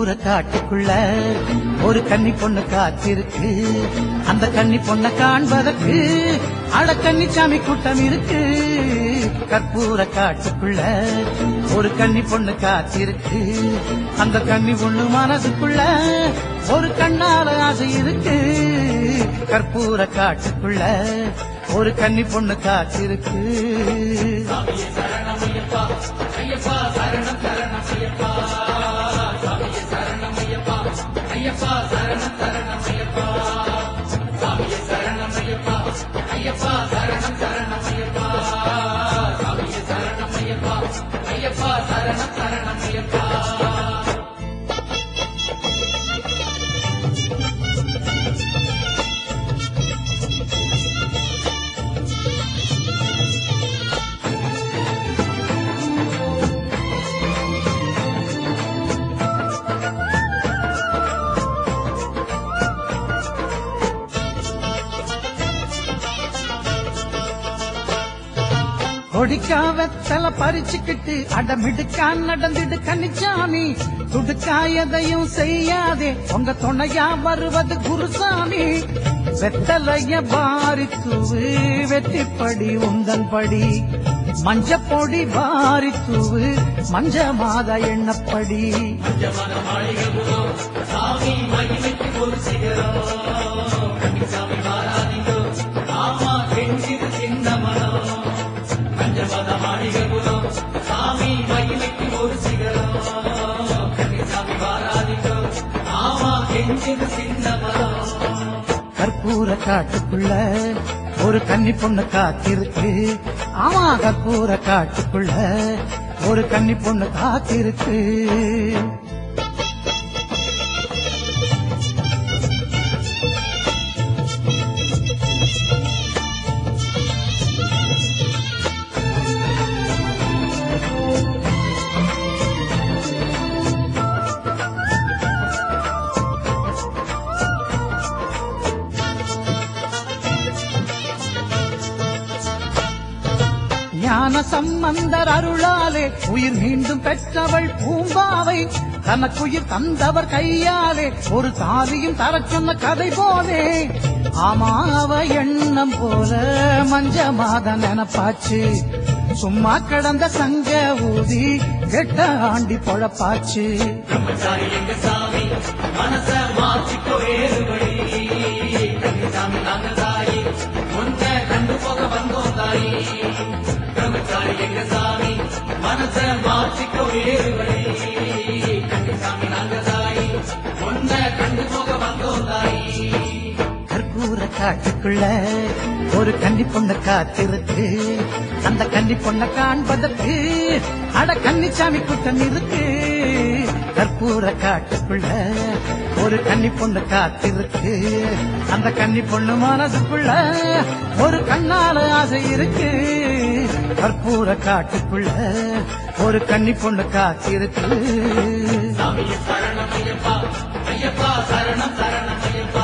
கற்பூர காட்டுக்குள்ள ஒரு கன்னி பொண்ணு காத்திருக்கு அந்த கன்னி பொண்ணை காண்பதற்கு அட கன்னிச்சாமி கூட்டம் இருக்கு கற்பூர காட்டுக்குள்ள ஒரு கன்னி பொண்ணு காத்திருக்கு அந்த கன்னி பொண்ணு மனசுக்குள்ள ஒரு கண்ணால ஆசை இருக்கு கற்பூர காட்டுக்குள்ள ஒரு கன்னி பொண்ணு காத்திருக்கு கொடிக்கா வெத்தல பறிச்சுக்கிட்டு அடமிடுக்கா நடந்துடு கன்னிச்சாமி துடுக்கா எதையும் செய்யாதே உங்க துணையா வருவது குருசாமி வெத்தலைய பாரி தூவு வெற்றிப்படி உந்தன் படி மஞ்ச பொடி வாரி தூவு மஞ்ச மாத எண்ணப்படி கற்பூர காட்டுக்குள்ள ஒரு கன்னி பொண்ணு காத்திருக்கு ஆமா கற்பூர காட்டுக்குள்ள ஒரு கன்னி பொண்ணு காத்திருக்கு ஞான சம்பந்தர் அருளாலே உயிர் மீண்டும் பெற்றவள் பூம்பாவை தனக்குயிர் தந்தவர் கையாலே ஒரு தாலியும் தரச் சொன்ன கதை போலே ஆமா அவ எண்ணம் போல மஞ்ச மாத நினப்பாச்சு சும்மா கடந்த சங்க ஊதி கெட்ட ஆண்டி பொழப்பாச்சு கற்பூர காட்டுக்குள்ள ஒரு கன்னி பொண்ணு காத்திருக்கு அந்த கன்னி பொண்ணை காண்பதற்கு அட கன்னிச்சாமி கூட்டம் இருக்கு கற்பூர காட்டுக்குள்ள ஒரு கன்னி பொண்ணு காத்திருக்கு அந்த கன்னி பொண்ணு மனசுக்குள்ள ஒரு கண்ணால ஆசை இருக்கு கற்பூர காட்டுக்குள்ள ஒரு கன்னி பொண்ணு காத்திருக்கு சரணம் ஐயப்பா ஐயப்பா சரணம் சரணம் ஐயப்பா